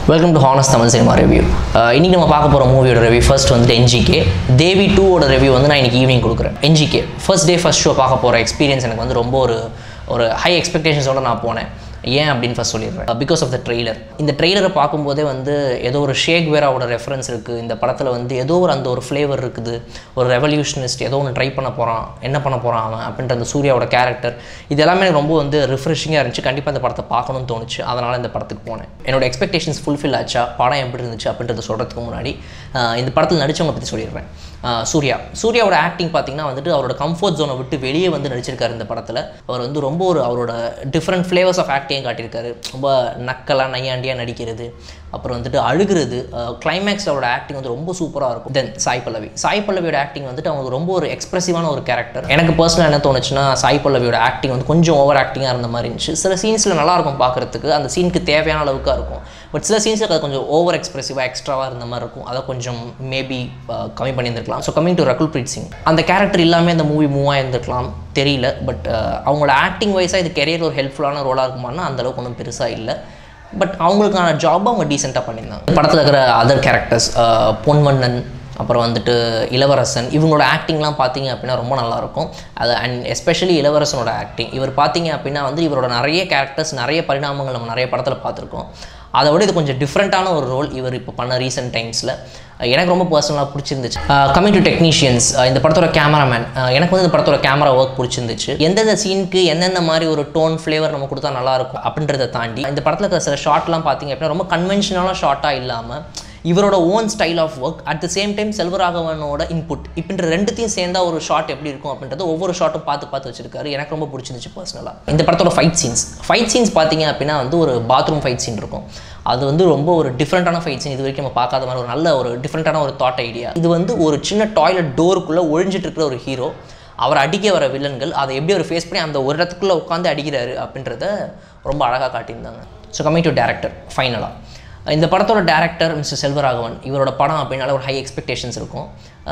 welcome to honest Tamil cinema review இன்றைக்கி நம்ம பார்க்க போகிற மூவியோட ரிவ்யூ ஃபர்ஸ்ட் வந்துட்டு என்ஜிகே தேவி டூவோட ரிவ்யூ வந்து நான் இன்றைக்கி ஈவினிங் கொடுக்குறேன் NGK first day first show பார்க்க போகிற எக்ஸ்பீரியன்ஸ் எனக்கு வந்து ரொம்ப ஒரு ஒரு ஹை எக்ஸ்பெக்டேஷன்ஸோட நான் போனேன் ஏன் அப்படின்னு ஃபர்ஸ்ட் சொல்லிடுறேன் பிகாஸ் ஆஃப் த ட்ரெய்லர் இந்த ட்ரெய்லரை பார்க்கும்போதே வந்து ஏதோ ஒரு ஷேக் வேராவோட ரெஃபரன்ஸ் இருக்குது இந்த படத்தில் வந்து ஏதோ ஒரு அந்த ஒரு ஃப்ளேவர் இருக்குது ஒரு ரெவல்யூஷனிஸ்ட் ஏதோ ஒன்று ட்ரை பண்ண போகிறான் என்ன பண்ண போகிறான் அவன் அப்படின்ற அந்த சூர்யாவோட கேரக்டர் இது எல்லாமே எனக்கு ரொம்ப வந்து ரிஃப்ரெஷிங்காக இருந்துச்சு கண்டிப்பாக இந்த படத்தை பார்க்கணும்னு தோணுச்சு அதனால் இந்த படத்துக்கு போனேன் என்னோட எக்ஸ்பெக்டேஷன்ஸ் ஃபுல்ஃபில் ஆச்சா படம் எப்படி இருந்துச்சு அப்படின்றத சொல்கிறதுக்கு முன்னாடி ஆஹ் இந்த படத்தில் நடிச்சவங்க பற்றி சொல்லிடுறேன் ஆஹ் சூர்யா சூர்யாவோட ஆக்டிங் பார்த்தீங்கன்னா வந்துட்டு அவரோட கம்ஃபர்ட் ஜோனை விட்டு வெளியே வந்து நடிச்சிருக்காரு இந்த படத்தில் அவர் வந்து ரொம்ப ஒரு அவரோட டிஃப்ரெண்ட் ஃப்ளேவர்ஸ் ஆஃப் ஆக்டிங் காட்டியிருக்காரு ரொம்ப நக்கலாக நையாண்டியாக நடிக்கிறது அப்புறம் வந்துட்டு அழுகிறது கிளைமேக்ஸ் அவரோட ஆக்டிங் வந்து ரொம்ப சூப்பராக இருக்கும் தென் சாய் பல்லவி சாய் பல்லவியோட ஆக்டிங் வந்துட்டு அவங்க ரொம்ப ஒரு எக்ஸ்பிரசிவான ஒரு கேரக்டர் எனக்கு பர்சனலாக என்ன தோணுச்சுன்னா சாய் பல்லவியோட ஆக்டிங் வந்து கொஞ்சம் ஓவர் ஆக்டிங்காக இருந்த மாதிரி இருந்துச்சு சில சீன்ஸில் நல்லா இருக்கும் பார்க்குறதுக்கு அந்த சீனுக்கு தேவையான அளவுக்காக இருக்கும் பட் சில சீன்ஸுக்கு அது கொஞ்சம் ஓவர் எக்ஸ்பிரசிவாக எக்ஸ்ட்ராவாக இருந்த மாதிரி இருக்கும் அதை கொஞ்சம் மேபி கம்மி பண்ணியிருந்திருக்கலாம் so coming to Rakul Preet Singh அந்த கேரக்டர் இல்லாமல் இந்த மூவி மூவ் ஆயிருந்திருக்கலாம் தெரியல பட் அவங்களோட ஆக்டிங் வைஸாக இது கெரியர் ஒரு ஹெல்ப்ஃபுல்லான ரோலாக இருக்குமானா அந்தளவுக்கு ஒன்றும் பெருசாக இல்லை பட் அவங்களுக்கான ஜாப் அவங்க டீசெண்டாக பண்ணியிருந்தாங்க படத்தில் இருக்கிற அதர் கேரக்டர்ஸ் பொன்வண்ணன் அப்புறம் வந்துட்டு இளவரசன் இவங்களோட ஆக்டிங்லாம் பார்த்தீங்க அப்படின்னா ரொம்ப நல்லாயிருக்கும் அது அண்ட் எஸ்பெஷலி இளவரசனோட ஆக்டிங் இவர் பார்த்தீங்க அப்படின்னா வந்து இவரோட நிறைய கேரக்டர்ஸ் நிறைய பரிணாமங்கள் நம்ம நிறைய படத்தில் பார்த்துருக்கோம் அதை விட இது கொஞ்சம் டிஃப்ரெண்ட்டான ஒரு ரோல் இவர் இப்போ பண்ண ரீசெண்ட் டைம்ஸில் எனக்கு ரொம்ப பர்சனலாக பிடிச்சிருந்துச்சு கமிங் டு டெக்னீஷியன்ஸ் இந்த படத்தோட கேமராமேன் எனக்கு வந்து இந்த படத்தோட கேமரா ஒர்க் பிடிச்சிருந்துச்சு எந்தெந்த சீனுக்கு எந்தெந்த மாதிரி ஒரு டோன் ஃப்ளேவர் நம்ம கொடுத்தா நல்லாயிருக்கும் அப்படின்றத தாண்டி இந்த படத்தில் இருக்கிற சில ஷார்ட்லாம் பார்த்தீங்க அப்படின்னா ரொம்ப கன்வென்ஷனலான ஷார்ட்டாக இல்லாமல் இவரோட own style of work at the same time செல்வராகவனோட இன்புட் இப்படின்ற ரெண்டுத்தையும் சேர்ந்தா ஒரு ஷாட் எப்படி இருக்கும் அப்படின்றது ஒவ்வொரு ஷாட்டும் பார்த்து பார்த்து வச்சிருக்காரு எனக்கு ரொம்ப பிடிச்சிருந்துச்சு பர்சனலாக இந்த படத்தோட ஃபைட் சீன்ஸ் ஃபைட் சீன்ஸ் பார்த்தீங்க அப்படின்னா வந்து ஒரு பாத்ரூம் ஃபைட் சீன் இருக்கும் அது வந்து ரொம்ப ஒரு டிஃப்ரெண்ட்டான ஃபைட் சீன் இது வரைக்கும் நம்ம பார்க்காத மாதிரி ஒரு நல்ல ஒரு டிஃப்ரெண்ட்டான ஒரு தாட் ஐடியா இது வந்து ஒரு சின்ன டாய்லெட் டோருக்குள்ளே ஒழிஞ்சிட்டு இருக்கிற ஒரு ஹீரோ அவர் அடிக்க வர வில்லன்கள் அதை எப்படி அவர் ஃபேஸ் பண்ணி அந்த ஒரு இடத்துக்குள்ளே உட்காந்து அடிக்கிறாரு அப்படின்றத ரொம்ப அழகாக காட்டியிருந்தாங்க ஸோ கமிங் டு டேரக்டர் ஃபைனலாக இந்த படத்தோட டேரக்டர் மிஸ்டர் செல்வராகவன் இவரோட படம் அப்படின்னால ஒரு ஹை எக்ஸ்பெக்டேஷன்ஸ் இருக்கும்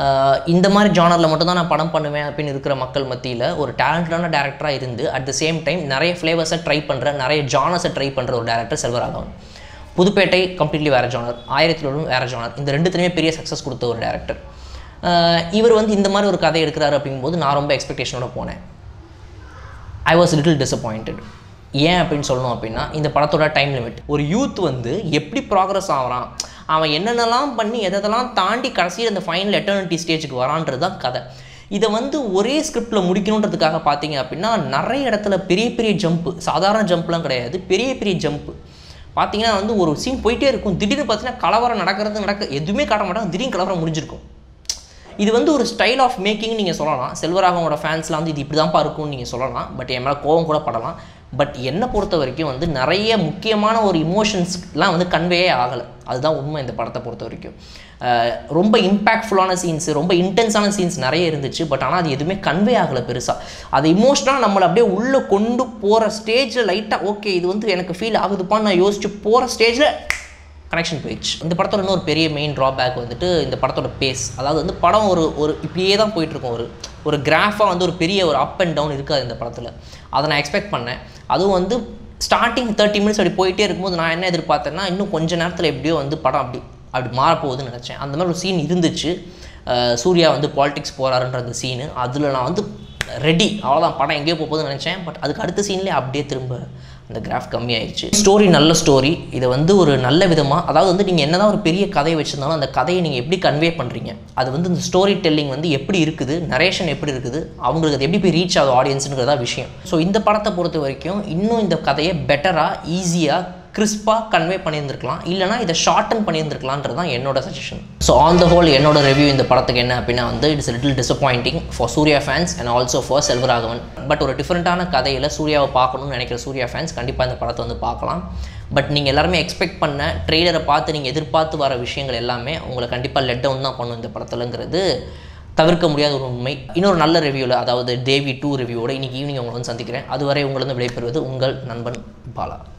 இந்த மாதிரி ஜானரில் மட்டும் தான் நான் படம் பண்ணுவேன் அப்படின்னு இருக்கிற மக்கள் மத்தியில் ஒரு டேலண்டடான டேரக்டராக இருந்து அட் த சேம் டைம் நிறைய ஃப்ளேவர்ஸை ட்ரை பண்ணுற நிறைய ஜானர்ஸை ட்ரை பண்ணுற ஒரு டேரக்டர் செல்வராகவன் புதுப்பேட்டை கம்ப்ளீட்லி வேறு ஜானர் ஆயிரத்திலும் வேறு ஜானர் இந்த ரெண்டுத்துலேயுமே பெரிய சக்ஸஸ் கொடுத்த ஒரு டேரக்டர் இவர் வந்து இந்த மாதிரி ஒரு கதை எடுக்கிறாரு அப்படிங்கும்போது நான் ரொம்ப எக்ஸ்பெக்டேஷனோட போனேன் ஐ வாஸ் லிட்டில் டிசப்பாயிண்டட் ஏன் அப்படின்னு சொல்லணும் அப்படின்னா இந்த படத்தோட டைம் லிமிட் ஒரு யூத் வந்து எப்படி ப்ராக்ரஸ் ஆகிறான் அவன் என்னென்னலாம் பண்ணி எதெல்லாம் தாண்டி கடைசியில் அந்த ஃபைனல் எட்டர்னிட்டி ஸ்டேஜுக்கு வரான்றது தான் கதை இதை வந்து ஒரே ஸ்கிரிப்டில் முடிக்கணுன்றதுக்காக பார்த்தீங்க அப்படின்னா நிறைய இடத்துல பெரிய பெரிய ஜம்ப்பு சாதாரண ஜம்ப்லாம் கிடையாது பெரிய பெரிய ஜம்ப்பு பார்த்தீங்கன்னா வந்து ஒரு சீன் போயிட்டே இருக்கும் திடீர்னு பார்த்தீங்கன்னா கலவரம் நடக்கிறது நடக்க எதுவுமே காட்ட மாட்டாங்க திடீர்னு கலவரம் முடிஞ்சிருக்கும் இது வந்து ஒரு ஸ்டைல் ஆஃப் மேக்கிங் நீங்கள் சொல்லலாம் செல்வராகவனோட ஃபேன்ஸ்லாம் வந்து இது இப்படி தான்ப்பா இருக்கும்னு நீங்கள் சொல்லலாம் பட் என் மேலே கோவம் கூட படலாம் பட் என்னை பொறுத்த வரைக்கும் வந்து நிறைய முக்கியமான ஒரு இமோஷன்ஸ்லாம் வந்து கன்வேயே ஆகலை அதுதான் உண்மை இந்த படத்தை பொறுத்த வரைக்கும் ரொம்ப இம்பேக்ட்ஃபுல்லான சீன்ஸ் ரொம்ப இன்டென்ஸான சீன்ஸ் நிறைய இருந்துச்சு பட் ஆனால் அது எதுவுமே கன்வே ஆகலை பெருசாக அது இமோஷனாக நம்மளை அப்படியே உள்ளே கொண்டு போகிற ஸ்டேஜில் லைட்டாக ஓகே இது வந்து எனக்கு ஃபீல் ஆகுதுப்பான்னு நான் யோசிச்சு போகிற ஸ்டேஜில் கனெக்ஷன் போயிடுச்சு இந்த படத்தோட இன்னொரு பெரிய மெயின் ட்ராபேக் வந்துட்டு இந்த படத்தோட பேஸ் அதாவது வந்து படம் ஒரு ஒரு இப்படியே தான் போயிட்டுருக்கும் ஒரு ஒரு கிராஃபாக வந்து ஒரு பெரிய ஒரு அப் அண்ட் டவுன் இருக்காது இந்த படத்தில் அதை நான் எக்ஸ்பெக்ட் பண்ணேன் அதுவும் வந்து ஸ்டார்டிங் தேர்ட்டி மினிட்ஸ் அப்படி போயிட்டே இருக்கும்போது நான் என்ன எதிர்பார்த்தேன்னா இன்னும் கொஞ்ச நேரத்தில் எப்படியோ வந்து படம் அப்படி அப்படி மாறப்போகுதுன்னு நினச்சேன் அந்த மாதிரி ஒரு சீன் இருந்துச்சு சூர்யா வந்து பாலிடிக்ஸ் போகிறாருன்ற அந்த சீனு அதில் நான் வந்து ரெடி அவ்வளோதான் படம் எங்கேயோ போகுதுன்னு நினச்சேன் பட் அதுக்கு அடுத்த சீன்லேயே அப்படியே திரும்ப அந்த கிராஃப் கம்மியாயிடுச்சு ஸ்டோரி நல்ல ஸ்டோரி இதை வந்து ஒரு நல்ல விதமாக அதாவது வந்து நீங்கள் என்ன தான் ஒரு பெரிய கதையை வச்சுருந்தாலும் அந்த கதையை நீங்கள் எப்படி கன்வே பண்ணுறீங்க அது வந்து இந்த ஸ்டோரி டெல்லிங் வந்து எப்படி இருக்குது நரேஷன் எப்படி இருக்குது அவங்களுக்கு அது எப்படி போய் ரீச் ஆகுது ஆடியன்ஸுங்கிறதா விஷயம் ஸோ இந்த படத்தை பொறுத்த வரைக்கும் இன்னும் இந்த கதையை பெட்டராக ஈஸியாக கிறிஸ்பாக கன்வே பண்ணியிருந்திருக்கலாம் இல்லைனா இதை ஷார்டன் பண்ணியிருந்திருக்கலான்றது தான் என்னோட suggestion so on the whole என்னோட ரிவ்யூ இந்த படத்துக்கு என்ன அப்படின்னா வந்து it's little disappointing for Suriya fans and also for Selvaraghavan but ஒரு டிஃப்ரெண்ட்டான கதையில் சூர்யாவை பார்க்கணும்னு நினைக்கிற சூர்யா ஃபேன்ஸ் கண்டிப்பாக இந்த படத்தை வந்து பார்க்கலாம் பட் நீங்கள் எல்லாருமே எக்ஸ்பெக்ட் பண்ண ட்ரெய்லரை பார்த்து நீங்கள் எதிர்பார்த்து வர விஷயங்கள் எல்லாமே உங்களை கண்டிப்பாக லெட் டவுன் தான் பண்ணும் இந்த படத்துலங்கிறது தவிர்க்க முடியாத ஒரு உண்மை இன்னொரு நல்ல ரிவ்யூவில் அதாவது தேவி டூ ரிவ்யூவோட இன்றைக்கி ஈவினிங் உங்களை வந்து சந்திக்கிறேன் அதுவரை உங்களை வந்து விடைபெறுவது உங்கள் நண்பன் பாலா